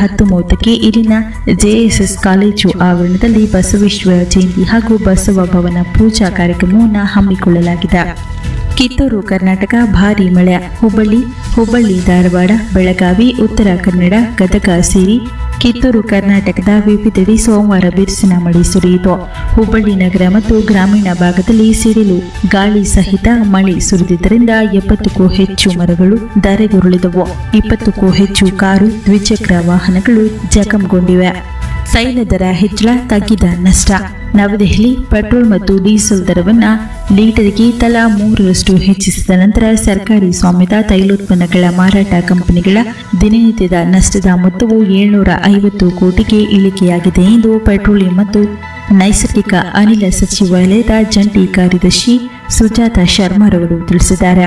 ಹತ್ತು ಮೂವತ್ತಕ್ಕೆ ಇಲ್ಲಿನ ಜೆಎಸ್ಎಸ್ ಕಾಲೇಜು ಆವರಣದಲ್ಲಿ ಬಸವೇಶ್ವರ ಜಯಂತಿ ಹಾಗೂ ಬಸವ ಭವನ ಪೂಜಾ ಕಾರ್ಯಕ್ರಮವನ್ನು ಹಮ್ಮಿಕೊಳ್ಳಲಾಗಿದೆ ಕಿತ್ತೂರು ಕರ್ನಾಟಕ ಭಾರೀ ಮಳೆ ಹುಬ್ಬಳ್ಳಿ ಹುಬ್ಬಳ್ಳಿ ಧಾರವಾಡ ಬೆಳಗಾವಿ ಉತ್ತರ ಕನ್ನಡ ಗದಗ ಸೇರಿ ಕಿತ್ತೂರು ಕರ್ನಾಟಕದ ವಿವಿಧೆಡೆ ಸೋಮವಾರ ಬಿರುಸಿನ ಮಳೆ ಸುರಿಯಿತು ಹುಬ್ಬಳ್ಳಿ ನಗರ ಮತ್ತು ಗ್ರಾಮೀಣ ಭಾಗದಲ್ಲಿ ಸಿಡಿಲು ಗಾಳಿ ಸಹಿತ ಮಳೆ ಸುರಿದಿದ್ದರಿಂದ ಎಪ್ಪತ್ತಕ್ಕೂ ಹೆಚ್ಚು ಮರಗಳು ಧರೆಗುರುಳಿದವು ಇಪ್ಪತ್ತಕ್ಕೂ ಹೆಚ್ಚು ಕಾರು ದ್ವಿಚಕ್ರ ವಾಹನಗಳು ಜಖಂಗೊಂಡಿವೆ ತೈಲ ದರ ಹೆಚ್ಚಳ ತಗ್ಗಿದ ನಷ್ಟ ನವದೆಹಲಿ ಪೆಟ್ರೋಲ್ ಮತ್ತು ಡೀಸೆಲ್ ದರವನ್ನು ಲೀಟರ್ಗೆ ತಲಾ ಮೂರರಷ್ಟು ಹೆಚ್ಚಿಸಿದ ನಂತರ ಸರ್ಕಾರಿ ಸ್ವಾಮ್ಯದ ತೈಲೋತ್ಪನ್ನಗಳ ಮಾರಾಟ ಕಂಪನಿಗಳ ದಿನನಿತ್ಯದ ನಷ್ಟದ ಮೊತ್ತವು ಏಳ್ನೂರ ಐವತ್ತು ಕೋಟಿಗೆ ಇಳಿಕೆಯಾಗಿದೆ ಎಂದು ಪೆಟ್ರೋಲಿಯಂ ಮತ್ತು ನೈಸರ್ಗಿಕ ಅನಿಲ ಸಚಿವಾಲಯದ ಜಂಟಿ ಕಾರ್ಯದರ್ಶಿ ಸುಜಾತ ಶರ್ಮಾರವರು ತಿಳಿಸಿದ್ದಾರೆ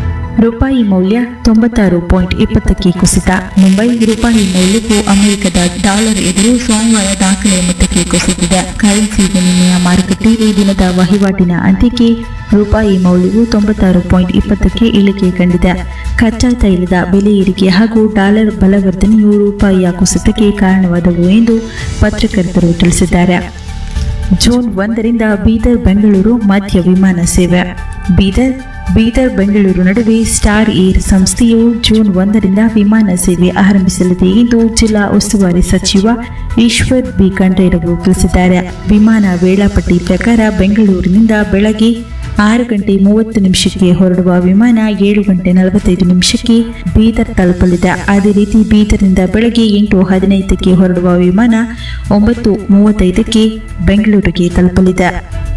ರೂಪಾಯಿ ಮೌಲ್ಯ ತೊಂಬತ್ತಾರು ಪಾಯಿಂಟ್ ಇಪ್ಪತ್ತಕ್ಕೆ ಕುಸಿತ ಮುಂಬೈ ರೂಪಾಯಿ ಮೌಲ್ಯವು ಅಮೆರಿಕದ ಡಾಲರ್ ಎದುರು ಸೋಮವಾರ ದಾಖಲೆ ಮೊತ್ತಕ್ಕೆ ಕುಸಿದಿದೆ ಕರೆನ್ಸಿ ವಿನಿಮಯ ಮಾರುಕಟ್ಟೆಯಲ್ಲಿ ದಿನದ ವಹಿವಾಟಿನ ಅಂತ್ಯಕ್ಕೆ ರೂಪಾಯಿ ಮೌಲ್ಯವು ತೊಂಬತ್ತಾರು ಪಾಯಿಂಟ್ ಇಪ್ಪತ್ತಕ್ಕೆ ಇಳಿಕೆ ಕಂಡಿದೆ ಕಚ್ಚಾ ತೈಲದ ಬೆಲೆ ಏರಿಕೆ ಹಾಗೂ ಡಾಲರ್ ಬಲವರ್ಧನೆಯು ರೂಪಾಯಿಯ ಕುಸಿತಕ್ಕೆ ಕಾರಣವಾದವು ಎಂದು ಪತ್ರಕರ್ತರು ತಿಳಿಸಿದ್ದಾರೆ ಜೂನ್ ಒಂದರಿಂದ ಬೀದರ್ ಬೆಂಗಳೂರು ಮಧ್ಯ ವಿಮಾನ ಸೇವೆ ಬೀದರ್ ಬೀದರ್ ಬೆಂಗಳೂರು ನಡುವೆ ಸ್ಟಾರ್ ಏರ್ ಸಂಸ್ಥೆಯು ಜೂನ್ ಒಂದರಿಂದ ವಿಮಾನ ಸೇವೆ ಆರಂಭಿಸಲಿದೆ ಎಂದು ಜಿಲ್ಲಾ ಉಸ್ತುವಾರಿ ಸಚಿವ ಈಶ್ವರ್ ಬಿ ಖಂಡ್ರೆರವರು ತಿಳಿಸಿದ್ದಾರೆ ವಿಮಾನ ವೇಳಾಪಟ್ಟಿ ಪ್ರಕಾರ ಬೆಂಗಳೂರಿನಿಂದ ಬೆಳಗ್ಗೆ ಆರು ಗಂಟೆ ಮೂವತ್ತು ನಿಮಿಷಕ್ಕೆ ಹೊರಡುವ ವಿಮಾನ ಏಳು ಗಂಟೆ ನಲವತ್ತೈದು ನಿಮಿಷಕ್ಕೆ ಬೀದರ್ ತಲುಪಲಿದೆ ಅದೇ ರೀತಿ ಬೀದರ್ನಿಂದ ಬೆಳಗ್ಗೆ ಎಂಟು ಹದಿನೈದಕ್ಕೆ ಹೊರಡುವ ವಿಮಾನ ಒಂಬತ್ತು ಮೂವತ್ತೈದಕ್ಕೆ ಬೆಂಗಳೂರಿಗೆ ತಲುಪಲಿದೆ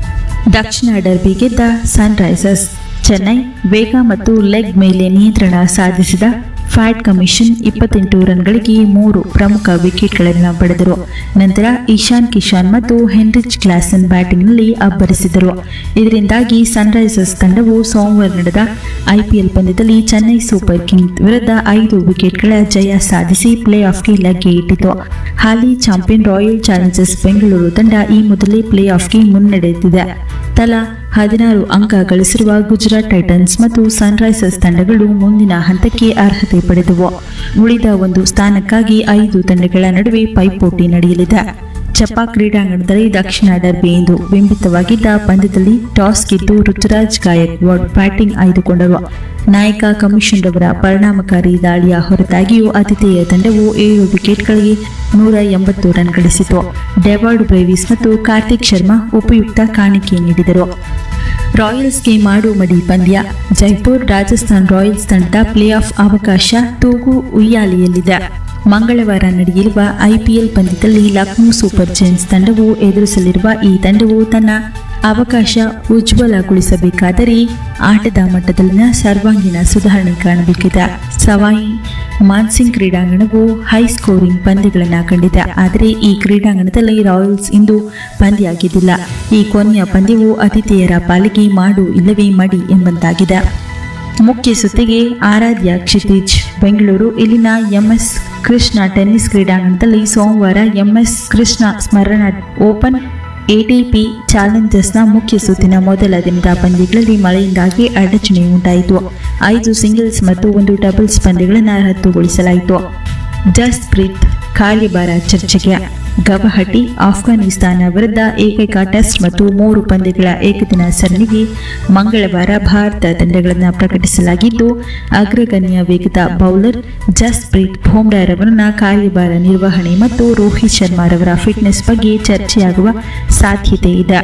ದಕ್ಷಿಣ ಡರ್ಬಿ ಗೆದ್ದ ಸನ್ರೈಸರ್ಸ್ ಚೆನ್ನೈ ವೇಗ ಮತ್ತು ಲೆಗ್ ಮೇಲೆ ನಿಯಂತ್ರಣ ಸಾಧಿಸಿದ ಫ್ಯಾಟ್ ಕಮಿಷನ್ ಇಪ್ಪತ್ತೆಂಟು ರನ್ಗಳಿಗೆ ಮೂರು ಪ್ರಮುಖ ವಿಕೆಟ್ಗಳನ್ನು ಪಡೆದರು ನಂತರ ಇಶಾನ್ ಕಿಶಾನ್ ಮತ್ತು ಹೆನ್ರಿಚ್ ಕ್ಲಾಸನ್ ಬ್ಯಾಟಿಂಗ್ನಲ್ಲಿ ಅಬ್ಬರಿಸಿದರು ಇದರಿಂದಾಗಿ ಸನ್ರೈಸರ್ಸ್ ತಂಡವು ಸೋಮವಾರ ನಡೆದ ಐಪಿಎಲ್ ಪಂದ್ಯದಲ್ಲಿ ಚೆನ್ನೈ ಸೂಪರ್ ಕಿಂಗ್ಸ್ ವಿರುದ್ಧ ಐದು ವಿಕೆಟ್ಗಳ ಜಯ ಸಾಧಿಸಿ ಪ್ಲೇ ಆಫ್ಗೆ ಲಗ್ಗೆ ಇಟ್ಟಿತು ಹಾಲಿ ಚಾಂಪಿಯನ್ ರಾಯಲ್ ಚಾಲೆಂಜರ್ಸ್ ಬೆಂಗಳೂರು ತಂಡ ಈ ಮೊದಲೇ ಪ್ಲೇ ಆಫ್ಗೆ ಮುನ್ನಡೆದಿದೆ ತಲಾ ಹದಿನಾರು ಅಂಕ ಗಳಿಸಿರುವ ಗುಜರಾತ್ ಟೈಟನ್ಸ್ ಮತ್ತು ಸನ್ರೈಸರ್ಸ್ ತಂಡಗಳು ಮುಂದಿನ ಹಂತಕ್ಕೆ ಅರ್ಹತೆ ಪಡೆದವು ಉಳಿದ ಒಂದು ಸ್ಥಾನಕ್ಕಾಗಿ ಐದು ತಂಡಗಳ ನಡುವೆ ಪೈಪೋಟಿ ನಡೆಯಲಿದೆ ಚಪಾ ಕ್ರೀಡಾಂಗಣದಲ್ಲಿ ದಕ್ಷಿಣ ಡರ್ಬಿ ಎಂದು ಬಿಂಬಿತವಾಗಿದ್ದ ಪಂದ್ಯದಲ್ಲಿ ಟಾಸ್ ಗೆದ್ದು ಋತುರಾಜ್ ಗಾಯಕ್ವಾಡ್ ಬ್ಯಾಟಿಂಗ್ ಆಯ್ದುಕೊಂಡರು ನಾಯಕ ಕಮಿಷನ್ ರವರ ಪರಿಣಾಮಕಾರಿ ದಾಳಿಯ ಹೊರತಾಗಿಯೂ ಆತಿಥೇಯ ತಂಡವು ಏಳು ವಿಕೆಟ್ಗಳಿಗೆ ನೂರ ಎಂಬತ್ತು ರನ್ ಗಳಿಸಿತು ಡೆವಾರ್ಡ್ ಬ್ರೇವಿಸ್ ಮತ್ತು ಕಾರ್ತಿಕ್ ಶರ್ಮಾ ಉಪಯುಕ್ತ ಕಾಣಿಕೆ ನೀಡಿದರು ರಾಯಲ್ಸ್ಗೆ ಮಾಡು ಮಡಿ ಪಂದ್ಯ ಜೈಪುರ್ ರಾಜಸ್ಥಾನ್ ರಾಯಲ್ಸ್ ತಂಡದ ಪ್ಲೇ ಆಫ್ ಅವಕಾಶ ತೂಗು ಉಯ್ಯಾಲೆಯಲ್ಲಿದೆ ಮಂಗಳವಾರ ನಡೆಯಲಿರುವ ಐಪಿಎಲ್ ಪಂದ್ಯದಲ್ಲಿ ಲಕ್ನೋ ಸೂಪರ್ ಜೈನ್ಸ್ ತಂಡವು ಎದುರಿಸಲಿರುವ ಈ ತಂಡವು ತನ್ನ ಅವಕಾಶ ಉಜ್ವಲಗೊಳಿಸಬೇಕಾದರೆ ಆಟದ ಮಟ್ಟದಲ್ಲಿನ ಸರ್ವಾಂಗೀಣ ಸುಧಾರಣೆ ಕಾಣಬೇಕಿದೆ ಸವಾಯಿ ಮಾನ್ಸಿಂಗ್ ಕ್ರೀಡಾಂಗಣವು ಹೈ ಸ್ಕೋರಿಂಗ್ ಪಂದ್ಯಗಳನ್ನು ಕಂಡಿದೆ ಆದರೆ ಈ ಕ್ರೀಡಾಂಗಣದಲ್ಲಿ ರಾಯಲ್ಸ್ ಇಂದು ಪಂದ್ಯ ಗೆದ್ದಿಲ್ಲ ಈ ಕೊನೆಯ ಪಂದ್ಯವು ಆತಿಥೇಯರ ಪಾಲಿಗೆ ಮಾಡು ಇಲ್ಲವೇ ಮಡಿ ಎಂಬಂತಾಗಿದೆ ಮುಖ್ಯ ಸುತ್ತಿಗೆ ಆರಾಧ್ಯ ಕ್ಷಿತಿಜ್ ಬೆಂಗಳೂರು ಇಲ್ಲಿನ ಎಂಎಸ್ ಕೃಷ್ಣ ಟೆನ್ನಿಸ್ ಕ್ರೀಡಾಂಗಣದಲ್ಲಿ ಸೋಮವಾರ ಎಂಎಸ್ ಕೃಷ್ಣ ಸ್ಮರಣ ಓಪನ್ ಎಟಿಪಿ ಚಾಲೆಂಜರ್ಸ್ನ ಮುಖ್ಯ ಸುತ್ತಿನ ಮೊದಲ ದಿನದ ಪಂದ್ಯಗಳಲ್ಲಿ ಮಳೆಯಿಂದಾಗಿ ಅಡಚಣೆ ಉಂಟಾಯಿತು ಐದು ಸಿಂಗಲ್ಸ್ ಮತ್ತು ಒಂದು ಡಬಲ್ಸ್ ಪಂದ್ಯಗಳನ್ನು ರದ್ದುಗೊಳಿಸಲಾಯಿತು ಜಸ್ಪ್ರೀತ್ ಕಾರ್ಯಭಾರ ಚರ್ಚೆಗೆ ಗವಹಟಿ ಆಫ್ಘಾನಿಸ್ತಾನ ವಿರುದ್ಧ ಏಕೈಕ ಟೆಸ್ಟ್ ಮತ್ತು ಮೂರು ಪಂದ್ಯಗಳ ಏಕದಿನ ಸರಣಿಗೆ ಮಂಗಳವಾರ ಭಾರತ ತಂಡಗಳನ್ನು ಪ್ರಕಟಿಸಲಾಗಿದ್ದು ಅಗ್ರಗಣ್ಯ ವೇಗದ ಬೌಲರ್ ಜಸ್ಪ್ರೀತ್ ಬುಮ್ರಾರವರನ್ನ ಕಾರ್ಯಭಾರ ನಿರ್ವಹಣೆ ಮತ್ತು ರೋಹಿತ್ ಶರ್ಮಾರವರ ಫಿಟ್ನೆಸ್ ಬಗ್ಗೆ ಚರ್ಚೆಯಾಗುವ ಸಾಧ್ಯತೆ ಇದೆ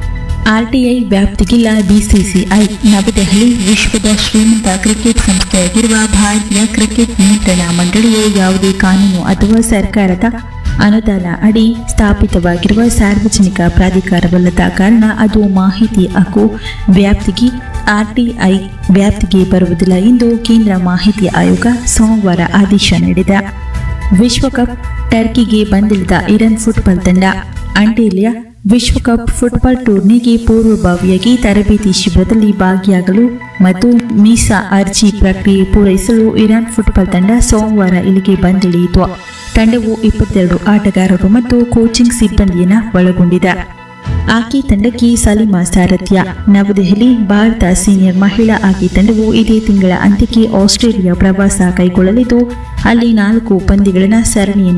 ಆರ್ಟಿಐ ವ್ಯಾಪ್ತಿಗಿಲ್ಲ ಬಿಸಿಸಿಐ ನವದೆಹಲಿ ವಿಶ್ವದ ಶ್ರೀಮಂತ ಕ್ರಿಕೆಟ್ ಸಂಸ್ಥೆಯಾಗಿರುವ ಭಾರತೀಯ ಕ್ರಿಕೆಟ್ ನಿಯಂತ್ರಣ ಮಂಡಳಿಯು ಯಾವುದೇ ಕಾನೂನು ಅಥವಾ ಸರ್ಕಾರದ ಅನುದಾನ ಅಡಿ ಸ್ಥಾಪಿತವಾಗಿರುವ ಸಾರ್ವಜನಿಕ ಪ್ರಾಧಿಕಾರವಲ್ಲದ ಕಾರಣ ಅದು ಮಾಹಿತಿ ಹಕ್ಕು ವ್ಯಾಪ್ತಿಗೆ ಆರ್ಟಿಐ ವ್ಯಾಪ್ತಿಗೆ ಬರುವುದಿಲ್ಲ ಎಂದು ಕೇಂದ್ರ ಮಾಹಿತಿ ಆಯೋಗ ಸೋಮವಾರ ಆದೇಶ ನೀಡಿದೆ ವಿಶ್ವಕಪ್ ಟರ್ಕಿಗೆ ಬಂದಿಳಿದ ಇರಾನ್ ಫುಟ್ಬಾಲ್ ತಂಡ ಅಂಟೇಲಿಯ ವಿಶ್ವಕಪ್ ಫುಟ್ಬಾಲ್ ಟೂರ್ನಿಗೆ ಪೂರ್ವಭಾವಿಯಾಗಿ ತರಬೇತಿ ಶಿಬಿರದಲ್ಲಿ ಭಾಗಿಯಾಗಲು ಮತ್ತು ಮೀಸಾ ಅರ್ಜಿ ಪ್ರಕ್ರಿಯೆ ಪೂರೈಸಲು ಇರಾನ್ ಫುಟ್ಬಾಲ್ ತಂಡ ಸೋಮವಾರ ಇಲ್ಲಿಗೆ ಬಂದಿಳಿಯಿತು ತಂಡವು ಇಪ್ಪತ್ತೆರಡು ಆಟಗಾರರು ಮತ್ತು ಕೋಚಿಂಗ್ ಸಿಬ್ಬಂದಿಯನ್ನು ಒಳಗೊಂಡಿದೆ ಆಕೆ ತಂಡಕ್ಕೆ ಸಲಿಮಾ ಸಾರಥ್ಯ ನವದೆಹಲಿ ಭಾರತ ಸೀನಿಯರ್ ಮಹಿಳಾ ಆಕೆ ತಂಡವು ಇದೇ ತಿಂಗಳ ಅಂತ್ಯಕ್ಕೆ ಆಸ್ಟ್ರೇಲಿಯಾ ಪ್ರವಾಸ ಕೈಗೊಳ್ಳಲಿದ್ದು ಅಲ್ಲಿ ನಾಲ್ಕು ಪಂದ್ಯಗಳ ಸರಣಿಯನ್ನು